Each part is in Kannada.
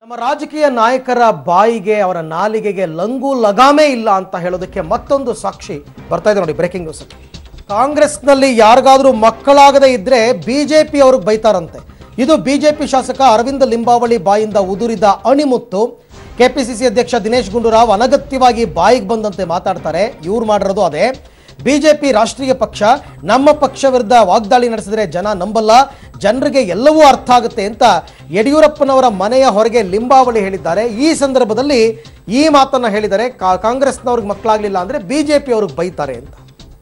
ನಮ್ಮ ರಾಜಕೀಯ ನಾಯಕರ ಬಾಯಿಗೆ ಅವರ ನಾಲಿಗೆಗೆ ಲಂಗು ಲಗಾಮೇ ಇಲ್ಲ ಅಂತ ಹೇಳೋದಕ್ಕೆ ಮತ್ತೊಂದು ಸಾಕ್ಷಿ ಬರ್ತಾ ಇದೆ ನೋಡಿ ಬ್ರೇಕಿಂಗ್ ನ್ಯೂಸ್ ಕಾಂಗ್ರೆಸ್ನಲ್ಲಿ ಯಾರಿಗಾದ್ರೂ ಮಕ್ಕಳಾಗದೇ ಇದ್ರೆ ಬಿಜೆಪಿ ಅವ್ರಿಗೆ ಬೈತಾರಂತೆ ಇದು ಬಿಜೆಪಿ ಶಾಸಕ ಅರವಿಂದ ಲಿಂಬಾವಳಿ ಬಾಯಿಂದ ಉದುರಿದ ಅಣಿಮುತ್ತು ಕೆಪಿಸಿಸಿ ಅಧ್ಯಕ್ಷ ದಿನೇಶ್ ಗುಂಡೂರಾವ್ ಅನಗತ್ಯವಾಗಿ ಬಾಯಿಗೆ ಬಂದಂತೆ ಮಾತಾಡ್ತಾರೆ ಇವ್ರು ಮಾಡಿರೋದು ಅದೇ ಬಿಜೆಪಿ ರಾಷ್ಟ್ರೀಯ ಪಕ್ಷ ನಮ್ಮ ಪಕ್ಷ ವಿರುದ್ಧ ವಾಗ್ದಾಳಿ ನಡೆಸಿದ್ರೆ ಜನ ನಂಬಲ್ಲ ಜನರಿಗೆ ಎಲ್ಲವೂ ಅರ್ಥ ಆಗುತ್ತೆ ಅಂತ ಯಡಿಯೂರಪ್ಪನವರ ಮನೆಯ ಹೊರಗೆ ಲಿಂಬಾವಳಿ ಹೇಳಿದ್ದಾರೆ ಈ ಸಂದರ್ಭದಲ್ಲಿ ಈ ಮಾತನ್ನ ಹೇಳಿದರೆ ಕಾ- ಕಾಂಗ್ರೆಸ್ನವ್ರಿಗೆ ಮಕ್ಕಳಾಗ್ಲಿಲ್ಲ ಅಂದ್ರೆ ಬಿಜೆಪಿ ಅವ್ರಿಗೆ ಬೈತಾರೆ ಅಂತ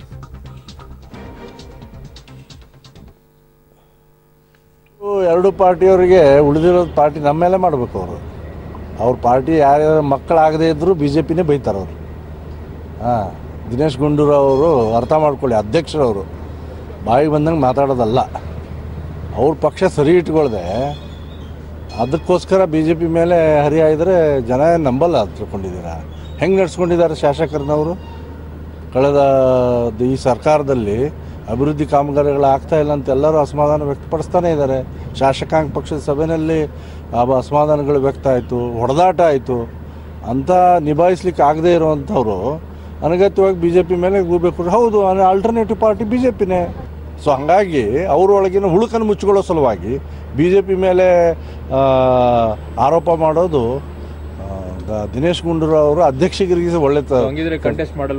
ಇವು ಎರಡು ಪಾರ್ಟಿಯವರಿಗೆ ಉಳಿದಿರೋದು ಪಾರ್ಟಿ ನಮ್ಮ ಮೇಲೆ ಮಾಡಬೇಕು ಅವರು ಅವ್ರ ಪಾರ್ಟಿ ಯಾರ್ಯಾರ ಮಕ್ಕಳಾಗದೇ ಇದ್ದರೂ ಬಿ ಜೆ ಪಿನೇ ಬೈತಾರೆ ಅವರು ಹಾಂ ದಿನೇಶ್ ಗುಂಡೂರಾವ್ ಅವರು ಅರ್ಥ ಮಾಡ್ಕೊಳ್ಳಿ ಅಧ್ಯಕ್ಷರವರು ಬಾಯಿಗೆ ಬಂದಂಗೆ ಮಾತಾಡೋದಲ್ಲ ಅವ್ರ ಪಕ್ಷ ಸರಿ ಇಟ್ಕೊಳ್ದೆ ಅದಕ್ಕೋಸ್ಕರ ಬಿ ಜೆ ಪಿ ಮೇಲೆ ಹರಿಯಾಯಿದ್ರೆ ಜನ ಏನ್ ನಂಬಲ್ಲ ಅಂತ ತಿಳ್ಕೊಂಡಿದ್ದೀರಾ ಹೆಂಗೆ ನಡ್ಸ್ಕೊಂಡಿದ್ದಾರೆ ಶಾಸಕರನ್ನವರು ಕಳೆದ ದ- ಈ ಸರ್ಕಾರದಲ್ಲಿ ಅಭಿವೃದ್ಧಿ ಕಾಮಗಾರಿಗಳು ಆಗ್ತಾ ಇಲ್ಲ ಅಂತ ಎಲ್ಲರೂ ಅಸಮಾಧಾನ ವ್ಯಕ್ತಪಡಿಸ್ತಾನೆ ಇದ್ದಾರೆ ಶಾಸಕಾಂಗ ಪಕ್ಷದ ಸಭೆಯಲ್ಲಿ ಆ ಬ- ಅಸಮಾಧಾನಗಳು ವ್ಯಕ್ತ ಆಯಿತು ಹೊಡೆದಾಟ ಆಯಿತು ಅಂತ ನಿಭಾಯಿಸ್ಲಿಕ್ಕೆ ಆಗದೇ ಇರುವಂಥವ್ರು ಅನಗತ್ಯವಾಗಿ ಬಿ ಜೆ ಪಿ ಮೇಲೆ ಹೋಗ್ಬೇಕು ಹೌದು ಆಲ್ಟರ್ನೇಟಿವ್ ಪಾರ್ಟಿ ಬಿ ಜೆ ಪಿನೇ ಸೊ ಹಾಗಾಗಿ ಅವ್ರ ಒಳಗಿನ ಹುಳುಕನ್ನು ಮುಚ್ಚಿಕೊಳ್ಳೋ ಸಲುವಾಗಿ ಬಿ ಜೆ ಪಿ ಮೇಲೆ ಆ, ಆರೋಪ ಮಾಡೋದು ಆ, ದ- ದಿನೇಶ್ ಗುಂಡೂರಾವ್ ಅವರು ಅಧ್ಯಕ್ಷಗಿರಿಗೆ ಒಳ್ಳೆ ತ- ಹಂಗಿದ್ರೆ ಕಂಟೆಸ್ಟ್ ಮಾಡಲು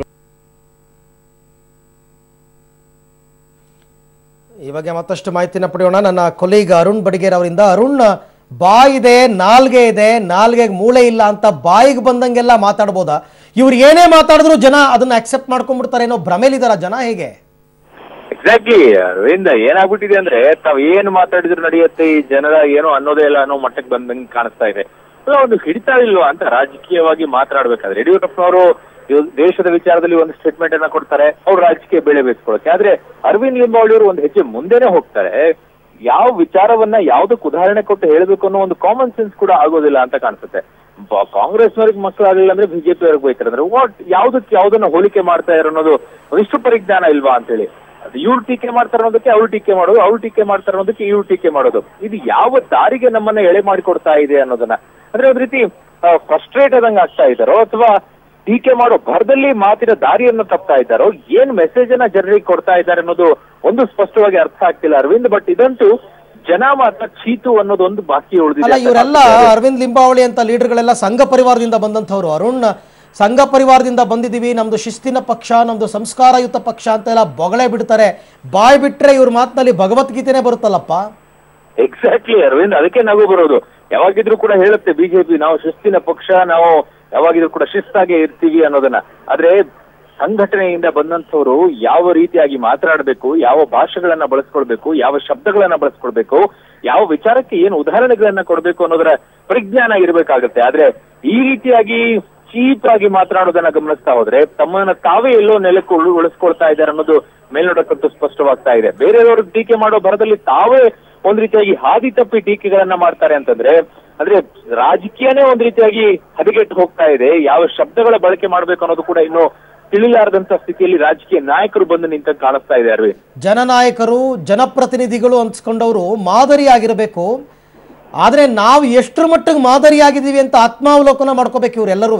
ಈ ಬಗ್ಗೆ ಮತ್ತಷ್ಟು ಮಾಹಿತಿನ ಪಡೆಯೋಣ ನನ್ನ ಕೊಲೀಗ ಅರುಣ್ ಬಡಿಗೇರ್ ಅವರಿಂದ ಅರುಣ್ ಬಾಯಿದೆ ನಾಲ್ಗೆ ಇದೆ ನಾಲ್ಗೆಗೆ ಮೂಳೆ ಇಲ್ಲ ಅಂತ ಬಾಯಿಗೆ ಬಂದಂಗೆಲ್ಲ ಮಾತಾಡ್ಬೋದಾ ಇವ್ರು ಏನೇ ಮಾತಾಡಿದ್ರು ಜನ ಅದನ್ನ ಅಕ್ಸೆಪ್ಟ್ ಮಾಡ್ಕೊಂಡ್ಬಿಡ್ತಾರೆ ಏನೋ ಭ್ರಮೇಲಿದಾರ ಜನ ಹೇಗೆ ಎಕ್ಸಾಕ್ಟ್ಲಿ ಅರವಿಂದ ಏನಾಗ್ಬಿಟ್ಟಿದೆ ಅಂದ್ರೆ ತಾವ್ ಏನ್ ಮಾತಾಡಿದ್ರು ನಡೆಯುತ್ತೆ ಈ ಜನರ ಏನೋ ಅನ್ನೋದೇ ಇಲ್ಲ ಅನ್ನೋ ಮಟ್ಟಕ್ಕೆ ಬಂದಂಗೆ ಕಾಣಿಸ್ತಾ ಇದೆ ಅಲ್ಲ ಒಂದು ಹಿಡಿತಾ ಇಲ್ವಾ ಅಂತ ರಾಜಕೀಯವಾಗಿ ಮಾತನಾಡ್ಬೇಕಾದ್ರೆ ಯಡಿಯೂರಪ್ಪನವರು ಇವ್- ದೇಶದ ವಿಚಾರದಲ್ಲಿ ಒಂದು ಸ್ಟೇಟ್ಮೆಂಟ್ ಅನ್ನ ಕೊಡ್ತಾರೆ ಅವ್ರು ರಾಜಕೀಯ ಬೆಳೆ ಬೇಯಿಸ್ಕೊಳ್ಳೋಕೆ ಆದ್ರೆ ಅರವಿಂದ್ ಲಿಂಬಾವಳಿ ಅವರು ಒಂದು ಹೆಜ್ಜೆ ಮುಂದೆನೆ ಹೋಗ್ತಾರೆ ಯಾವ ವಿಚಾರವನ್ನ ಯಾವ್ದಕ್ಕೆ ಉದಾಹರಣೆ ಕೊಟ್ಟು ಹೇಳಬೇಕು ಅನ್ನೋ ಒಂದು ಕಾಮನ್ ಸೆನ್ಸ್ ಕೂಡ ಆಗೋದಿಲ್ಲ ಅಂತ ಕಾಣಿಸುತ್ತೆ ಬ- ಕಾಂಗ್ರೆಸ್ನವ್ರಿಗೆ ಮಕ್ಕಳಾಗಲಿಲ್ಲ ಅಂದ್ರೆ ಬಿಜೆಪಿ ಅವ್ರಿಗೆ ಬೈತಾರೆ ಅಂದ್ರೆ ವಾಟ್ ಯಾವ್ದಕ್ಕೆ ಯಾವ್ದನ್ನ ಹೋಲಿಕೆ ಮಾಡ್ತಾ ಇರೋ ಅನ್ನೋದು ಒಂದಿಷ್ಟು ಪರಿಜ್ಞಾನ ಇಲ್ವಾ ಅಂತೇಳಿ ಅದು ಇವ್ರು ಟೀಕೆ ಮಾಡ್ತಾರೆ ಅನ್ನೋದಕ್ಕೆ ಅವ್ರು ಟೀಕೆ ಮಾಡೋದು ಅವ್ರು ಟೀಕೆ ಮಾಡ್ತಾರೆ ಅನ್ನೋದಕ್ಕೆ ಇವ್ರು ಟೀಕೆ ಮಾಡೋದು ಇದು ಯಾವ ದಾರಿಗೆ ನಮ್ಮನ್ನ ಎಳೆ ಮಾಡಿಕೊಡ್ತಾ ಇದೆ ಅನ್ನೋದನ್ನ ಅಂದ್ರೆ ಒಂದ್ ರೀತಿ ಫ್ರಸ್ಟ್ರೇಟ್ ಆದಂಗ ಆಗ್ತಾ ಇದ್ದಾರೋ ಅಥವಾ ಟೀಕೆ ಮಾಡೋ ಭರದಲ್ಲಿ ಮಾತಿನ ದಾರಿಯನ್ನು ತಪ್ತಾ ಇದ್ದಾರೋ ಏನ್ ಮೆಸೇಜ್ ಅನ್ನ ಜನರಿಗೆ ಕೊಡ್ತಾ ಇದ್ದಾರೆ ಅನ್ನೋದು ಒಂದು ಸ್ಪಷ್ಟವಾಗಿ ಅರ್ಥ ಆಗ್ತಿಲ್ಲ ಅರವಿಂದ್ ಬಟ್ ಇದಂತೂ ಜನ ಮಾತ್ರ ಚೀತು ಅನ್ನೋದೊಂದು ಬಾಕಿ ಅಲ್ಲ ಉಳಿದಿದೆ ಇವರೆಲ್ಲ ಅರವಿಂದ್ ಲಿಂಬಾವಳಿ ಅಂತ ಲೀಡರ್ಗಳೆಲ್ಲ ಸಂಘ ಪರಿವಾರದಿಂದ ಬಂದಂಥವ್ರು ಅರುಣ್ ಸಂಘ ಪರಿವಾರದಿಂದ ಬಂದಿದ್ದೀವಿ ನಮ್ದು ಶಿಸ್ತಿನ ಪಕ್ಷ ನಮ್ದು ಸಂಸ್ಕಾರಯುತ ಪಕ್ಷ ಅಂತ ಎಲ್ಲ ಬೊಗಳೆ ಬಿಡ್ತಾರೆ ಬಾಯ್ ಬಿಟ್ರೆ ಇವ್ರ ಮಾತಿನಲ್ಲಿ ಭಗವದ್ಗೀತೆನೇ ಬರುತ್ತಲ್ಲಪ್ಪ ಎಕ್ಸಾಕ್ಟ್ಲಿ ಅರವಿಂದ್ ಅದಕ್ಕೆ ನಗು ಬರೋದು ಯಾವಾಗಿದ್ರು ಕೂಡ ಹೇಳುತ್ತೆ ಬಿಜೆಪಿ ನಾವು ಶಿಸ್ತಿನ ಪಕ್ಷ ನಾವು ಯಾವಾಗಿದ್ರು ಕೂಡ ಶಿಸ್ತಾಗೆ ಇರ್ತೀವಿ ಅನ್ನೋದನ್ನ ಆದ್ರೆ ಸಂಘಟನೆಯಿಂದ ಬಂದಂತವ್ರು ಯಾವ ರೀತಿಯಾಗಿ ಮಾತನಾಡಬೇಕು ಯಾವ ಭಾಷೆಗಳನ್ನ ಬಳಸ್ಕೊಳ್ಬೇಕು ಯಾವ ಶಬ್ದಗಳನ್ನ ಬಳಸ್ಕೊಳ್ಬೇಕು ಯಾವ ವಿಚಾರಕ್ಕೆ ಏನು ಉದಾಹರಣೆಗಳನ್ನ ಕೊಡ್ಬೇಕು ಅನ್ನೋದರ ಪರಿಜ್ಞಾನ ಇರಬೇಕಾಗುತ್ತೆ ಆದ್ರೆ ಈ ರೀತಿಯಾಗಿ ಚೀಪ್ ಆಗಿ ಮಾತನಾಡೋದನ್ನ ಗಮನಿಸ್ತಾ ಹೋದ್ರೆ ತಮ್ಮನ್ನ ತಾವೇ ಎಲ್ಲೋ ನೆಲಕ್ಕೆ ಉಳು- ಉಳಿಸ್ಕೊಳ್ತಾ ಇದ್ದಾರೆ ಅನ್ನೋದು ಮೇಲ್ನೋಟಕ್ಕಂತೂ ಸ್ಪಷ್ಟವಾಗ್ತಾ ಇದೆ ಬೇರೆಯವ್ರಿಗೆ ಟೀಕೆ ಮಾಡೋ ಭರದಲ್ಲಿ ತಾವೇ ಒಂದ್ ರೀತಿಯಾಗಿ ಹಾದಿ ತಪ್ಪಿ ಟೀಕೆಗಳನ್ನ ಮಾಡ್ತಾರೆ ಅಂತಂದ್ರೆ ಅಂದ್ರೆ ರಾಜಕೀಯನೇ ಒಂದ್ ರೀತಿಯಾಗಿ ಹದಗೆಟ್ಟು ಹೋಗ್ತಾ ಇದೆ ಯಾವ ಶಬ್ದಗಳ ಬಳಕೆ ಮಾಡ್ಬೇಕು ಅನ್ನೋದು ಕೂಡ ಇನ್ನು ತಿಳಿಲಾರದಂತ ಸ್ಥಿತಿಯಲ್ಲಿ ರಾಜಕೀಯ ನಾಯಕರು ಬಂದು ನಿಂತ ಕಾಣಿಸ್ತಾ ಇದೆ ಅರವಿಂದ್ ಜನನಾಯಕರು ಜನಪ್ರತಿನಿಧಿಗಳು ಅನ್ಸ್ಕೊಂಡವರು ಮಾದರಿಯಾಗಿರಬೇಕು ಆದರೆ ನಾವು ಎಷ್ಟರ ಮಟ್ಟಿಗೆ ಮಾದರಿಯಾಗಿದ್ದೀವಿ ಅಂತ ಆತ್ಮಾವಲೋಕನ ಮಾಡ್ಕೋಬೇಕು ಇವರೆಲ್ಲರೂ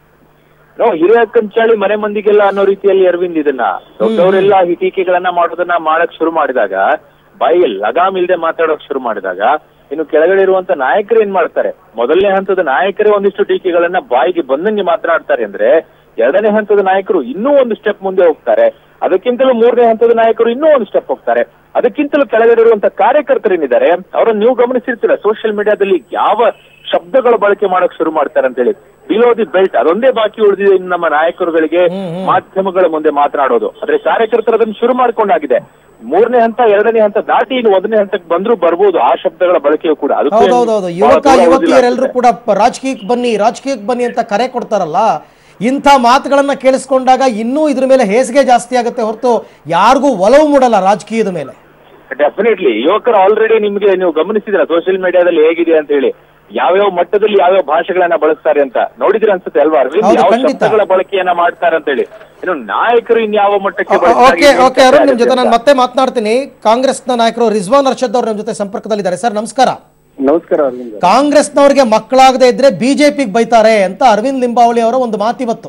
ನೋ ಹಿರಿಯ ಕಂಚಾಳಿ ಮನೆ ಮಂದಿಗೆಲ್ಲ ಅನ್ನೋ ರೀತಿಯಲ್ಲಿ ಅರವಿಂದ್ ಇದನ್ನ ದೊಡ್ಡವರೆಲ್ಲ ಈ ಟೀಕೆಗಳನ್ನ ಮಾಡೋದನ್ನ ಮಾಡಕ್ ಶುರು ಮಾಡಿದಾಗ ಬಾಯಿಗೆ ಲಗಾಮ್ ಇಲ್ದೆ ಮಾತಾಡೋಕ್ ಶುರು ಮಾಡಿದಾಗ ಇನ್ನು ಕೆಳಗಡೆ ಇರುವಂತ ನಾಯಕರು ಏನ್ ಮಾಡ್ತಾರೆ ಮೊದಲನೇ ಹಂತದ ನಾಯಕರೇ ಒಂದಿಷ್ಟು ಟೀಕೆಗಳನ್ನ ಬಾಯಿಗೆ ಬಂದಂಗೆ ಮಾತನಾಡ್ತಾರೆ ಅಂದ್ರೆ ಎರಡನೇ ಹಂತದ ನಾಯಕರು ಇನ್ನೂ ಒಂದು ಸ್ಟೆಪ್ ಮುಂದೆ ಹೋಗ್ತಾರೆ ಅದಕ್ಕಿಂತಲೂ ಮೂರನೇ ಹಂತದ ನಾಯಕರು ಇನ್ನೂ ಒಂದು ಸ್ಟೆಪ್ ಹೋಗ್ತಾರೆ ಅದಕ್ಕಿಂತಲೂ ಕೆಳಗಡೆ ಇರುವಂತ ಕಾರ್ಯಕರ್ತರೇನಿದ್ದಾರೆ ಅವರನ್ನು ನೀವು ಗಮನಿಸಿರ್ತೀರ ಸೋಷಿಯಲ್ ಮೀಡಿಯಾದಲ್ಲಿ ಯಾವ ಶಬ್ದಗಳ ಬಳಕೆ ಮಾಡಕ್ ಶುರು ಮಾಡ್ತಾರೆ ಅಂತೇಳಿ ಬಿಲೋ ದಿ ಬೆಲ್ಟ್ ಅದೊಂದೇ ಬಾಕಿ ಉಳಿದಿದೆ ಇನ್ನು ನಮ್ಮ ನಾಯಕರುಗಳಿಗೆ ಮಾಧ್ಯಮಗಳ ಮುಂದೆ ಮಾತನಾಡೋದು ಆದ್ರೆ ಕಾರ್ಯಕರ್ತರು ಅದನ್ನು ಶುರು ಮಾಡ್ಕೊಂಡಾಗಿದೆ ಮೂರನೇ ಹಂತ ಎರಡನೇ ಹಂತ ದಾಟಿ ಇನ್ನು ಒಂದನೇ ಹಂತಕ್ಕೆ ಬಂದ್ರೂ ಬರ್ಬೋದು ಆ ಶಬ್ದಗಳ ಬಳಕೆಯೂ ಕೂಡ ಅದಕ್ಕೂ ಏನು ಹೌದೌದೌದು ಬಹಳ ಯುವಕ ದೂರ ಯುವತಿಯರೆಲ್ಲರೂ ಉಳಿದಿಲ್ಲ ಕೂಡ ಪ- ರಾಜಕೀಯಕ್ಕೆ ಬನ್ನಿ ರಾಜಕೀಯಕ್ಕೆ ಬನ್ನಿ ಅಂತ ಕರೆ ಕೊಡ್ತಾರಲ್ಲ ಇಂಥ ಮಾತುಗಳನ್ನ ಕೇಳಿಸ್ಕೊಂಡಾಗ ಇನ್ನೂ ಇದ್ರ ಮೇಲೆ ಹೇಸಿಗೆ ಜಾಸ್ತಿ ಆಗುತ್ತೆ ಹೊರತು ಯಾರಿಗೂ ಒಲವು ಮೂಡಲ್ಲ ರಾಜಕೀಯದ ಮೇಲೆ ಡೆಫಿನೆಟ್ಲಿ ಯುವಕರು ಆಲ್ರೆಡಿ ನಿಮ್ಗೆ ನೀವು ಗಮನಿಸಿದ್ರ ಸೋಷಿಯಲ್ ಮೀಡಿಯಾದಲ್ಲಿ ಹೇಗಿದೆ ಅಂತ ಹೇಳಿ ಯಾವ್ಯಾವ ಮಟ್ಟದಲ್ಲಿ ಯಾವ್ಯಾವ ಭಾಷೆಗಳನ್ನ ಬಳಸ್ತಾರೆ ಅಂತ ನೋಡಿದ್ರೆ ಅನ್ಸುತ್ತೆ ಅಲ್ವಾ ಅರವಿಂದ್ ಹೌದು, ಯಾವ ಖಂಡಿತ. ಶಬ್ದಗಳ ಬಳಕೆಯನ್ನ ಮಾಡ್ತಾರೆ ಅಂತ ಹೇಳಿ ಇನ್ನು ನಾಯಕರು ಇನ್ಯಾವ ಮಟ್ಟಕ್ಕೆ ಓಕೆ ಬಳಸ್ತಾರೆ ಓಕೆ ಅರುಣ್ ನಿಮ್ ಜೊತೆ ನಾನು ಮತ್ತೆ ಮಾತನಾಡ್ತೀನಿ ಕಾಂಗ್ರೆಸ್ನ ನಾಯಕರು ರಿಜ್ವಾನ್ ಅರ್ಷದ್ ಅವ್ರು ನಮ್ಮ ಜೊತೆ ಸಂಪರ್ಕದಲ್ಲಿದ್ದಾರೆ ಸರ್ ನಮಸ್ಕಾರ ನಮಸ್ಕಾರ ಅರವಿಂದ್ ಕಾಂಗ್ರೆಸ್ನವ್ರಿಗೆ ಮಕ್ಕಳಾಗದೆ ಇದ್ರೆ ಬಿಜೆಪಿಗೆ ಬೈತಾರೆ ಅಂತ ಅರವಿಂದ್ ಲಿಂಬಾವಳಿ ಅವರ ಒಂದು ಮಾತಿವತ್ತು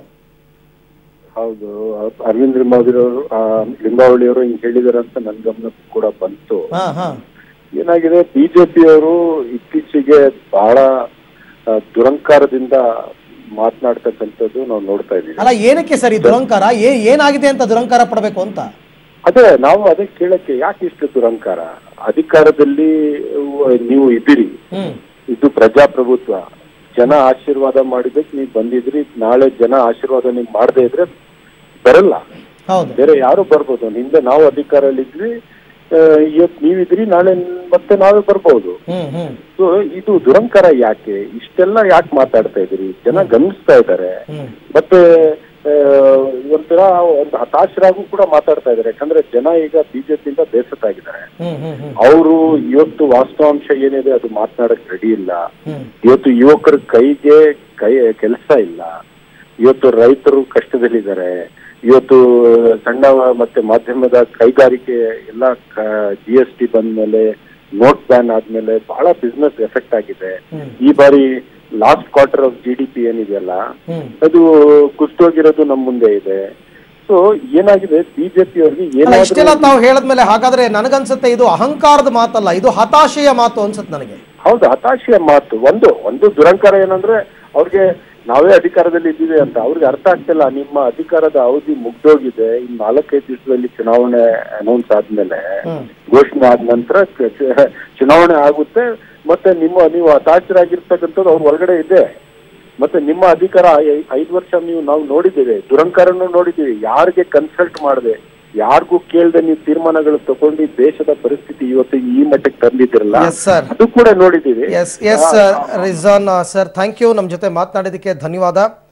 ಹೌದು ಅರವಿಂದ್ ಲಿಂಬಾವಳಿ ಅವರು ಲಿಂಬಾವಳಿ ಅವರು ಹಿಂಗ್ ಹೇಳಿದಾರೆ ಅಂತ ನನ್ ಗಮನಕ್ಕೂ ಕೂಡ ಬಂತು ಹಾ ಹಾ ಏನಾಗಿದೆ ಬಿಜೆಪಿ ಅವರು ಇತ್ತೀಚೆಗೆ ಬಹಳ ಆ, ದುರಂಕಾರದಿಂದ ಮಾತನಾಡ್ತಕ್ಕಂಥದ್ದು ನಾವು ನೋಡ್ತಾ ಇದೀವಿ ಅಲ್ಲ ಏನಕ್ಕೆ ಸರ್ ಈ ದುರಂಕಾರ ಏ ಏನಾಗಿದೆ ಅಂತ ದುರಂಕಾರ ಪಡಬೇಕು ಅಂತ ಅದೇ ನಾವು ಅದೇ ಕೇಳಕ್ಕೆ ಯಾಕೆ ಇಷ್ಟು ದುರಂಕಾರ ಅಧಿಕಾರದಲ್ಲಿ ಅಹ್, ನೀವು ಇದ್ದೀರಿ ಹ್ಮ್ ಇದು ಪ್ರಜಾಪ್ರಭುತ್ವ ಜನ ಆಶೀರ್ವಾದ ಮಾಡಿದಕ್ಕೆ ನೀವು ಬಂದಿದ್ರಿ ನಾಳೆ ಜನ ಆಶೀರ್ವಾದ ನೀವು ಮಾಡದೇ ಇದ್ರೆ ಬರಲ್ಲ ಹೌದು ಬೇರೆ ಯಾರು ಬರ್ಬೋದು ಹಿಂದೆ ನಾವು ಅಧಿಕಾರದಲ್ಲಿ ಇದ್ವಿ ಆ, ಇವತ್ತು ನೀವಿದ್ರಿ ನಾಳೆ ಮತ್ತೆ ನಾವೇ ಬರ್ಬೋದು ಹ್ಮ್ ಹ್ಮ್ ಸೊ ಇದು ದುರಂಕಾರ ಯಾಕೆ ಇಷ್ಟೆಲ್ಲ ಯಾಕೆ ಮಾತಾಡ್ತಾ ಇದ್ರಿ ಜನ ಗಮನಿಸ್ತಾ ಇದ್ದಾರೆ ಹ್ಮ್ ಮತ್ತೆ ಆ, ಒಂಥರ ಒಂದು ಹತಾಶರಾಗೂ ಕೂಡ ಮಾತಾಡ್ತಾ ಇದ್ದಾರೆ ಯಾಕಂದ್ರೆ ಜನ ಈಗ ಬಿಜೆಪಿಯಿಂದ ಬೇಸತ್ತಾಗಿದ್ದಾರೆ ಹ್ಮ್ ಹ್ಮ್ ಹ್ಮ್ ಅವರು ಇವತ್ತು ವಾಸ್ತವಾಂಶ ಏನಿದೆ ಅದು ಮಾತನಾಡಕ್ ರೆಡಿ ಇಲ್ಲ ಹ್ಮ್ ಇವತ್ತು ಯುವಕರ ಕೈಗೆ ಕೈ ಕೆಲಸ ಇಲ್ಲ ಇವತ್ತು ರೈತರು ಕಷ್ಟದಲ್ಲಿದ್ದಾರೆ ಇವತ್ತು ಸಣ್ಣ ಮತ್ತೆ ಮಾಧ್ಯಮದ ಕೈಗಾರಿಕೆ ಎಲ್ಲ ಜಿ ಎಸ್ ಟಿ ಬಂದ್ಮೇಲೆ ನೋಟ್ ಬ್ಯಾನ್ ಆದ್ಮೇಲೆ ಬಹಳ ಬಿಸ್ನೆಸ್ ಎಫೆಕ್ಟ್ ಆಗಿದೆ ಹ್ಮ್. ಈ ಬಾರಿ last quarter of G D P ಏನಿದೆಯಲ್ಲ ಹ್ಮ್ ಅದು ಕುಸ್ತೋಗಿರೋದು ನಮ್ಮ ಮುಂದೆ ಇದೆ ಸೊ ಏನಾಗಿದೆ ಬಿಜೆಪಿ ಅವ್ರಿಗೆ ಅಲ್ಲ ಇಷ್ಟೆಲ್ಲ ಏನಾದ್ರೂ ತಾವು ಹೇಳದ್ಮೇಲೆ ಹಾಗಾದ್ರೆ ನನಗನ್ಸುತ್ತೆ ಇದು ಅಹಂಕಾರದ ಮಾತಲ್ಲ ಇದು ಹತಾಶೆಯ ಮಾತು ಅನ್ಸುತ್ತೆ ನನಗೆ ಹೌದು ಹತಾಶೆಯ ಮಾತು ಒಂದು ಒಂದು ದುರಂಕಾರ ಏನಂದ್ರೆ ಅವ್ರಿಗೆ ನಾವೇ ಅಧಿಕಾರದಲ್ಲಿ ಇದ್ದೀವಿ ಅಂತ ಅವ್ರಿಗೆ ಅರ್ಥ ಆಗ್ತಿಲ್ಲ ನಿಮ್ಮ ಅಧಿಕಾರದ ಅವಧಿ ಮುಗ್ದೋಗಿದೆ ಇನ್ ನಾಲ್ಕೈದು ದಿವಸದಲ್ಲಿ ಚುನಾವಣೆ ಅನೌನ್ಸ್ ಆದ್ಮೇಲೆ ಹ್ಮ್ ಘೋಷಣೆ ಆದ ನಂತರ ಚ- ಚ- ಚುನಾವಣೆ ಆಗುತ್ತೆ ಮತ್ತೆ ನಿಮ್ಮ ನೀವು ಹತಾಶರಾಗಿರ್ತಕ್ಕಂಥದ್ದು ಅವ್ರ ಒಳಗಡೆ ಇದೆ ಮತ್ತೆ ನಿಮ್ಮ ಅಧಿಕಾರ ಐ- ಐದು ವರ್ಷ ನೀವು ನಾವು ನೋಡಿದ್ದೇವೆ ದುರಂಕಾರನು ನೋಡಿದ್ದೀವಿ ಯಾರಿಗೆ ಕನ್ಸಲ್ಟ್ ಮಾಡದೆ ಯಾರಿಗೂ ಕೇಳದೆ ನೀವು ತೀರ್ಮಾನಗಳು ತಗೊಂಡು ದೇಶದ ಪರಿಸ್ಥಿತಿ ಇವತ್ತು ಈ ಮಟ್ಟಕ್ಕೆ ತಂದಿದ್ದಿರಲ್ಲ ಎಸ್ ಸರ್ ಅದು ಕೂಡ ನೋಡಿದ್ದೀವಿ ಎಸ್ ಎಸ್ ರಿಜಾನ್ ಸರ್ ಥ್ಯಾಂಕ್ ಯು ನಮ್ಮ ಜೊತೆ ಮಾತನಾಡಿದ್ದಕ್ಕೆ ಧನ್ಯವಾದ